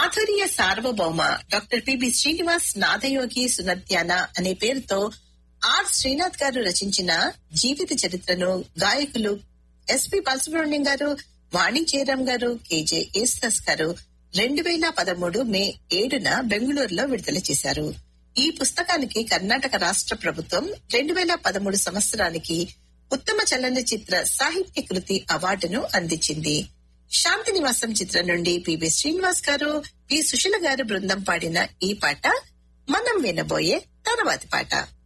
మాధుర్య సార్వభౌమ doctor P B Srinivas నాదయోగి సునత్యాన అనే పేరుతో ఆర్ శ్రీనాథ్ గారు రచించిన జీవిత చరిత్రను గాయకులు ఎస్పి బాలసుబ్రహ్మణ్యం గారు వాణి జయరాం గారు కేజే యేసుదాస్ గారు రెండు వేల పదమూడు మే ఏడున బెంగళూరులో విడుదల చేశారు ఈ పుస్తకానికి కర్ణాటక రాష్ట్ర ప్రభుత్వం రెండు వేల పదమూడు సంవత్సరానికి ఉత్తమ చలనచిత్ర సాహిత్య కృతి అవార్డును అందించింది శాంతి నివాసం చిత్రం నుండి పిబి శ్రీనివాస్ గారు పి సుశీల గారు బృందం పాడిన ఈ పాట మనం వినబోయే తర్వాతి పాట